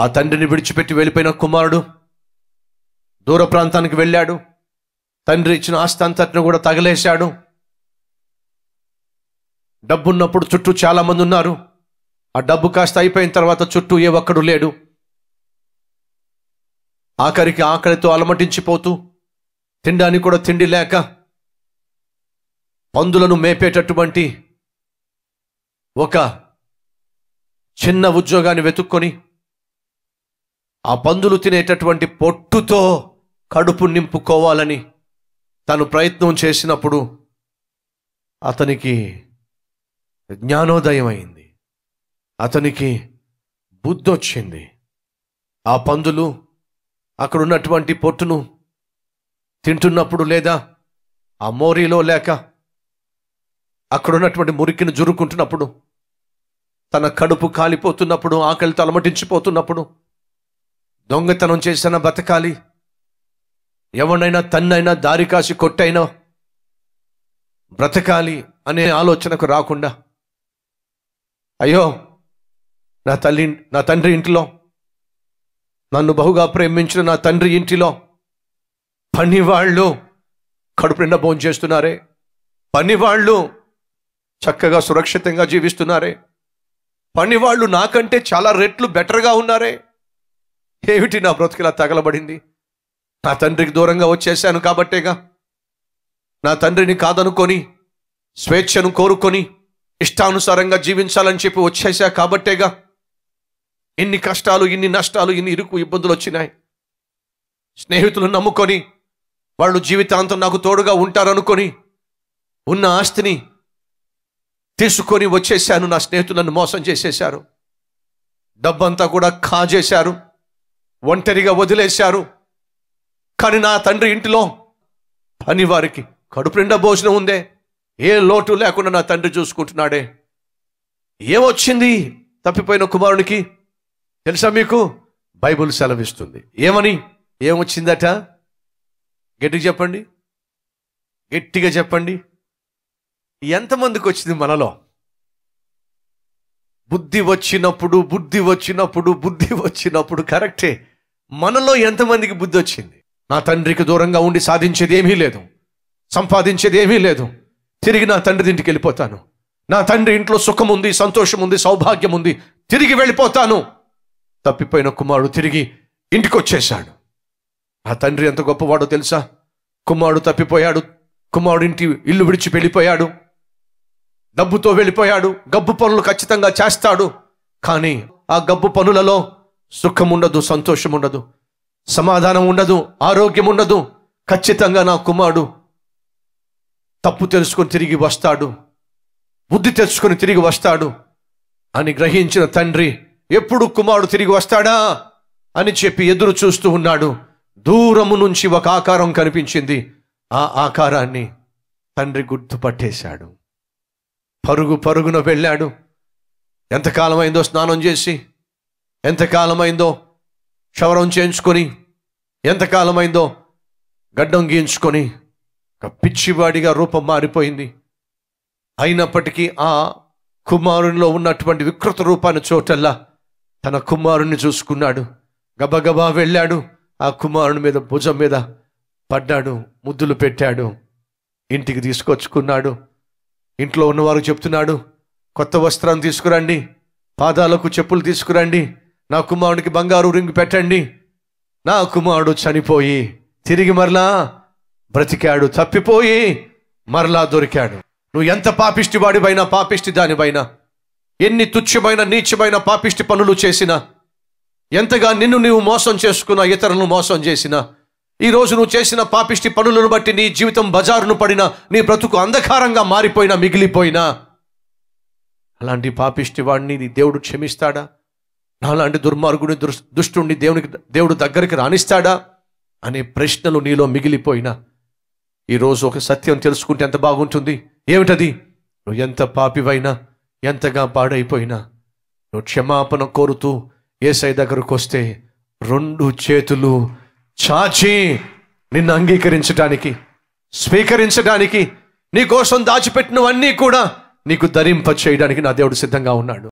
ఆ తండ్రిని విడిచిపెట్టి వెళ్ళిపోయిన కుమారుడు దూర ప్రాంతానికి వెళ్ళాడు తండ్రి ఇచ్చిన ఆస్తి అంతటిని కూడా తగలేశాడు డబ్బున్నప్పుడు చుట్టూ చాలా మంది ఉన్నారు ఆ డబ్బు కాస్త అయిపోయిన తర్వాత చుట్టూ ఏ ఒక్కడు లేడు ఆఖరికి ఆకలితో అలమటించిపోతూ తినడానికి కూడా తిండి లేక పందులను మేపేటటువంటి ఒక చిన్న ఉద్యోగాన్ని వెతుక్కొని ఆ పందులు తినేటటువంటి పొట్టుతో కడుపు నింపుకోవాలని తను ప్రయత్నం చేసినప్పుడు అతనికి జ్ఞానోదయం అయింది అతనికి బుద్ధి వచ్చింది ఆ పందులు అక్కడ ఉన్నటువంటి పొట్టును తింటున్నప్పుడు లేదా ఆ మోరీలో లేక అక్కడ ఉన్నటువంటి మురికిని జురుకుంటున్నప్పుడు తన కడుపు కాలిపోతున్నప్పుడు ఆకలి తలమటించిపోతున్నప్పుడు దొంగతనం చేసిన బతకాలి ఎవరినైనా తన్నైనా దారి కాసి కొట్టైనా బ్రతకాలి అనే ఆలోచనకు రాకుండా అయ్యో నా తల్లి నా తండ్రి ఇంటిలో నన్ను బహుగా ప్రేమించిన నా తండ్రి ఇంటిలో పనివాళ్ళు కడుపు నిండా భోజనం చేస్తున్నారే పనివాళ్ళు చక్కగా సురక్షితంగా జీవిస్తున్నారే పనివాళ్ళు నాకంటే చాలా రెట్లు బెటర్గా ఉన్నారే ఏమిటి నా బ్రతుకులా తగలబడింది నా తండ్రికి దూరంగా వచ్చేసాను కాబట్టేగా నా తండ్రిని కాదనుకొని స్వేచ్ఛను కోరుకొని ఇష్టానుసారంగా జీవించాలని చెప్పి వచ్చేసా కాబట్టేగా ఇన్ని కష్టాలు ఇన్ని నష్టాలు ఇన్ని ఇరుకు ఇబ్బందులు వచ్చినాయి స్నేహితులు నమ్ముకొని వాళ్ళు జీవితాంతం నాకు తోడుగా ఉంటారనుకొని ఉన్న ఆస్తిని తీసుకొని వచ్చేసాను నా స్నేహితులను మోసం చేసేశారు డబ్బంతా కూడా కాజేశారు ఒంటరిగా వదిలేశారు కానీ నా తండ్రి ఇంటిలో పని వారికి కడుపు నిండా భోజనం ఉందే ఏ లోటు లేకుండా నా తండ్రి చూసుకుంటున్నాడే ఏమొచ్చింది తప్పిపోయిన కుమారునికి తెలుసా మీకు బైబుల్ సెలవిస్తుంది ఏమని ఏమొచ్చిందట గట్టిగా చెప్పండి గట్టిగా చెప్పండి ఎంతమందికి వచ్చింది మనలో బుద్ధి వచ్చినప్పుడు బుద్ధి వచ్చినప్పుడు బుద్ధి వచ్చినప్పుడు కరెక్టే మనలో ఎంతమందికి బుద్ధి వచ్చింది నా తండ్రికి దూరంగా ఉండి సాధించేది ఏమీ లేదు సంపాదించేది ఏమీ లేదు తిరిగి నా తండ్రి ఇంటికి వెళ్ళిపోతాను నా తండ్రి ఇంట్లో సుఖం ఉంది సంతోషం ఉంది సౌభాగ్యం ఉంది తిరిగి వెళ్ళిపోతాను తప్పిపోయిన కుమారుడు తిరిగి ఇంటికి వచ్చేశాడు ఆ తండ్రి ఎంత గొప్పవాడో తెలుసా కుమారుడు తప్పిపోయాడు కుమారుడు ఇంటి ఇల్లు విడిచి వెళ్ళిపోయాడు డబ్బుతో వెళ్ళిపోయాడు గబ్బు పనులు ఖచ్చితంగా చేస్తాడు కానీ ఆ గబ్బు పనులలో సుఖం ఉండదు సంతోషం ఉండదు సమాధానం ఉండదు ఆరోగ్యం ఉండదు ఖచ్చితంగా నా కుమారుడు తప్పు తెలుసుకొని తిరిగి వస్తాడు బుద్ధి తెచ్చుకొని తిరిగి వస్తాడు అని గ్రహించిన తండ్రి ఎప్పుడు కుమారుడు తిరిగి వస్తాడా అని చెప్పి ఎదురు చూస్తూ ఉన్నాడు దూరము నుంచి ఒక ఆకారం కనిపించింది ఆ ఆకారాన్ని తండ్రి గుర్తుపట్టేశాడు పరుగు పరుగున వెళ్ళాడు ఎంతకాలమైందో స్నానం చేసి ఎంతకాలమైందో క్షవరం చేయించుకొని ఎంతకాలమైందో గడ్డం గీయించుకొని ఒక పిచ్చివాడిగా రూపం మారిపోయింది అయినప్పటికీ ఆ కుమారునిలో ఉన్నటువంటి వికృత రూపాన్ని చోటల్లా తన కుమారుణ్ణి చూసుకున్నాడు గబగబా వెళ్ళాడు ఆ కుమారుని మీద భుజం మీద పడ్డాడు ముద్దులు పెట్టాడు ఇంటికి తీసుకొచ్చుకున్నాడు ఇంట్లో ఉన్నవారు చెప్తున్నాడు కొత్త వస్త్రం తీసుకురండి పాదాలకు చెప్పులు తీసుకురండి నా కుమారుడికి బంగారు రింగు పెట్టండి నా కుమారుడు చనిపోయి తిరిగి మరలా బ్రతికాడు తప్పిపోయి మరలా దొరికాడు నువ్వు ఎంత పాపిష్టి వాడివైనా పాపిష్టి దానివైనా ఎన్ని తుచ్చమైన నీచమైన పాపిష్టి పనులు చేసినా ఎంతగా నిన్ను నీవు మోసం చేసుకున్నా ఇతరులను మోసం చేసినా ఈ రోజు నువ్వు చేసిన పాపిష్టి పనులను బట్టి నీ జీవితం బజారును పడినా నీ బ్రతుకు అంధకారంగా మారిపోయినా మిగిలిపోయినా అలాంటి పాపిష్టి వాడిని నీ దేవుడు క్షమిస్తాడా నాలాంటి దుర్మార్గుని దుర్- దుష్టుణ్ణి దేవునికి దేవుడు దగ్గరికి రాణిస్తాడా అనే ప్రశ్నలు నీలో మిగిలిపోయినా ఈరోజు ఒక సత్యం తెలుసుకుంటే ఎంత బాగుంటుంది ఏమిటది నువ్వు ఎంత పాపివైనా ఎంతగా పాడైపోయినా నువ్వు క్షమాపణ కోరుతూ ఏసై దగ్గరకు వస్తే రెండు చేతులు చాచి నిన్ను అంగీకరించడానికి స్వీకరించడానికి నీ కోసం దాచిపెట్టినవన్నీ కూడా నీకు ధరింప చేయడానికి నా దేవుడు సిద్ధంగా ఉన్నాడు